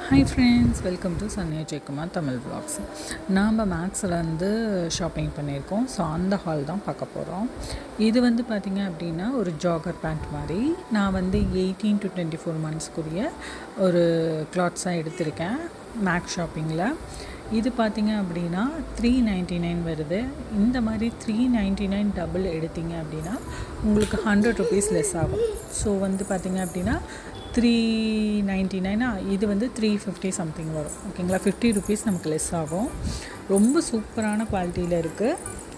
hi friends welcome to Sanniya Jayakumar Tamil vlogs நாம் மேக்ஸில் வந்து ஷாப்பிங் பண்ணியிருக்கோம் ஸோ அந்த ஹால் தான் பார்க்க போகிறோம் இது வந்து பார்த்திங்க அப்படின்னா ஒரு ஜாகர் பேண்ட் மாதிரி நான் வந்து எயிட்டீன் டு டுவெண்ட்டி ஃபோர் மந்த்ஸ்க்குரிய ஒரு கிளாத்ஸாக எடுத்திருக்கேன் மேக்ஸ் ஷாப்பிங்கில் இது பார்த்திங்க அப்படின்னா த்ரீ நைன்ட்டி நைன் வருது இந்த மாதிரி த்ரீ நைன்ட்டி நைன் டபுள் எடுத்தீங்க அப்படின்னா உங்களுக்கு ஹண்ட்ரட் ருபீஸ் லெஸ் ஆகும் ஸோ வந்து பார்த்திங்க அப்படின்னா த்ரீ நைன்ட்டி நைனா இது வந்து த்ரீ ஃபிஃப்டி சம்திங் வரும் ஓகேங்களா ஃபிஃப்டி ருபீஸ் நமக்கு லெஸ் ஆகும் ரொம்ப சூப்பரான குவாலிட்டியில் இருக்குது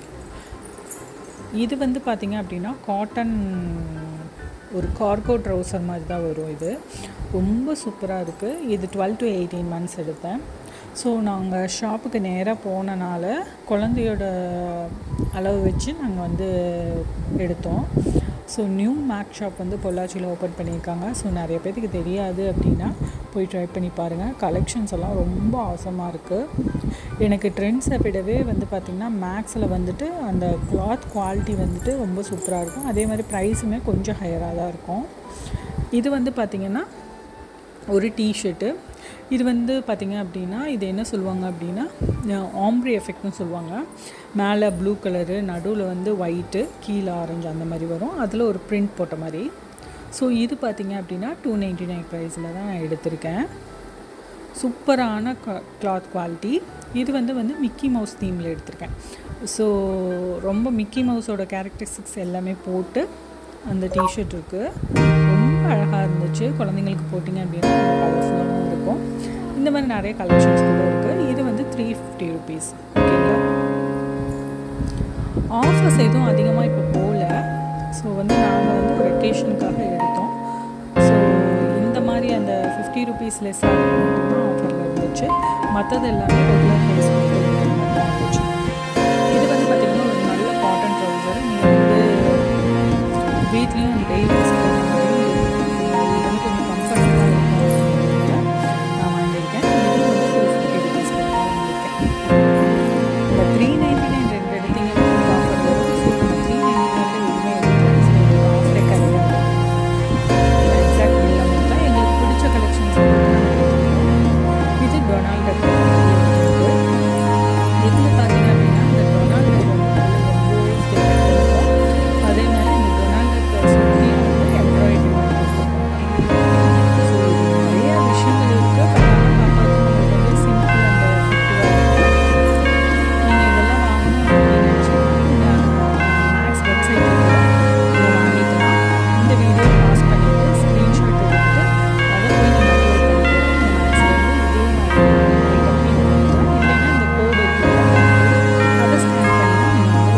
இது வந்து பார்த்திங்க அப்படின்னா காட்டன் ஒரு கார்கோ ட்ரௌசர் மாதிரி தான் வரும் இது ரொம்ப சூப்பராக இருக்குது இது டுவெல் டு எயிட்டீன் மந்த்ஸ் எடுத்தேன் ஸோ நாங்கள் ஷாப்புக்கு நேராக போனனால குழந்தையோட அளவு வச்சு நாங்கள் வந்து எடுத்தோம் ஸோ நியூ மேக் ஷாப் வந்து பொள்ளாச்சியில் ஓப்பன் பண்ணியிருக்காங்க ஸோ நிறைய பேத்துக்கு தெரியாது அப்படின்னா போய் ட்ரை பண்ணி பாருங்கள் கலெக்ஷன்ஸ் எல்லாம் ரொம்ப அவசமாக இருக்குது எனக்கு ட்ரெண்ட்ஸை விடவே வந்து பார்த்திங்கன்னா மேக்ஸில் வந்துட்டு அந்த கிளாத் குவாலிட்டி வந்துட்டு ரொம்ப சூப்பராக இருக்கும் அதே மாதிரி ப்ரைஸுமே கொஞ்சம் ஹையராக தான் இருக்கும் இது வந்து பார்த்திங்கன்னா ஒரு டிஷர்ட்டு இது வந்து பார்த்திங்க அப்படின்னா இது என்ன சொல்லுவாங்க அப்படின்னா ஆம்ப்ரி எஃபெக்ட்னு சொல்லுவாங்க மேலே ப்ளூ கலரு நடுவில் வந்து ஒயிட்டு கீழே ஆரஞ்சு அந்த மாதிரி வரும் அதில் ஒரு பிரிண்ட் போட்ட மாதிரி ஸோ இது பார்த்திங்க அப்படின்னா டூ நைன்ட்டி நைன் ப்ரைஸில் தான் நான் எடுத்திருக்கேன் சூப்பரான கிளாத் குவாலிட்டி இது வந்து வந்து மிக்கி மவுஸ் தீமில் எடுத்திருக்கேன் ஸோ ரொம்ப மிக்கி மவுஸோட கேரக்டரிஸ்டிக்ஸ் எல்லாமே போட்டு அந்த டிஷர்ட் இருக்குது ரொம்ப அழகாக இருந்துச்சு குழந்தைங்களுக்கு போட்டிங்க அப்படின்னா ரொம்ப கலர்ஃபுல்லாகவும் இருக்கும் இந்த மாதிரி நிறைய கலெக்ஷன்ஸ் கூட இருக்குது இது வந்து த்ரீ ஃபிஃப்டி ருபீஸ் ஓகேங்களா ஆஃபர்ஸ் எதுவும் அதிகமாக இப்போ போகல ஸோ வந்து நாங்கள் வந்து ஒரு வெக்கேஷனுக்காக எடுத்தோம் ஸோ இந்த மாதிரி அந்த ஃபிஃப்டி ருபீஸ் லெஸ் ஆகும் மட்டும்தான் ஆஃபரில் இருந்துச்சு மற்றது எல்லாமே ரெகுலர் ப்ரைஸ் வந்து இருக்கிற மாதிரி தான் இருந்துச்சு இது வந்து பார்த்திங்கன்னா ஒரு நல்ல காட்டன் ட்ரௌசர் நீங்கள் வந்து வீட்லேயும் டெய்லி யூஸ் பண்ணுற மாதிரி இது வந்து கொஞ்சம் கம்ஃபர்டபுளாக இருக்கும் அப்படிங்கிறதுனால நான் வாங்கியிருக்கேன் இது வந்து டூ ஃபிஃப்டி ருபீஸ் வாங்கியிருக்கேன் இந்த த்ரீ நைன்டி நைன் ரெண்டு எடுத்தீங்கன்னா உங்களுக்கு ஆஃபர் வரும் ஸோ நம்ம த்ரீ நைன்டி நைன் எதுவுமே எடுத்தோம் ஸோ உங்களுக்கு ஆஃபரே கிடையாது எக்ஸாக்ட் இல்லாமல் தான் எங்களுக்கு பிடிச்ச கலெக்ஷன்ஸ் இது டொனால்ட் டக் இதில் பார்த்தீங்க அப்படின்னா இந்த டொனால்ட் டக் வந்து நல்ல ரொம்பவே ஸ்டேட்டஸ் இருக்கும் அதே மாதிரி இந்த டொனால்ட் டக் சுற்றி வந்து எம்ப்ராய்டரி மாதிரி கொடுத்துருக்காங்க ஸோ நிறைய விஷயங்கள் இருக்குது பட் ஆனால் பார்க்கறதுக்கு நம்மளுக்கு வந்து சிம்பிள் அண்ட் எஃபெக்டிவாக நீங்கள் இதெல்லாம் வாங்கணும் அப்படின்னு நினச்சிங்கன்னா நீங்கள் மேக்ஸ் வெப்சைட் நீங்கள் வாங்கிக்கலாம் இந்த வீடியோ பாஸ் பண்ணிவிட்டு ஸ்க்ரீன்ஷாட் எடுத்துட்டு அதை போய் நீங்கள் அப்லோட் பண்ணிக்கலாம் இந்த மேக்ஸ்லேருந்து இதே மாதிரி ஐட்டம் நீங்கள் வாங்கிக்கலாம் இல்லைன்னா இந்த கோடு இருக்குல்ல அதை ஸ்கேன் பண்ணி நீங்கள் வந்து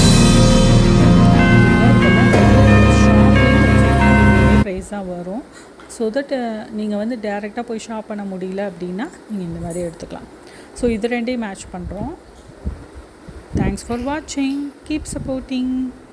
வாங்கிக்கலாம் ப்ரைஸ் தான் வரும் ஸோ தட் நீங்கள் வந்து டேரெக்டாக போய் ஷாப் பண்ண முடியல அப்படின்னா நீங்கள் இந்த மாதிரி எடுத்துக்கலாம் ஸோ இது ரெண்டையும் மேட்ச் பண்ணுறோம் தேங்க்ஸ் ஃபார் வாட்சிங் கீப் சப்போர்ட்டிங்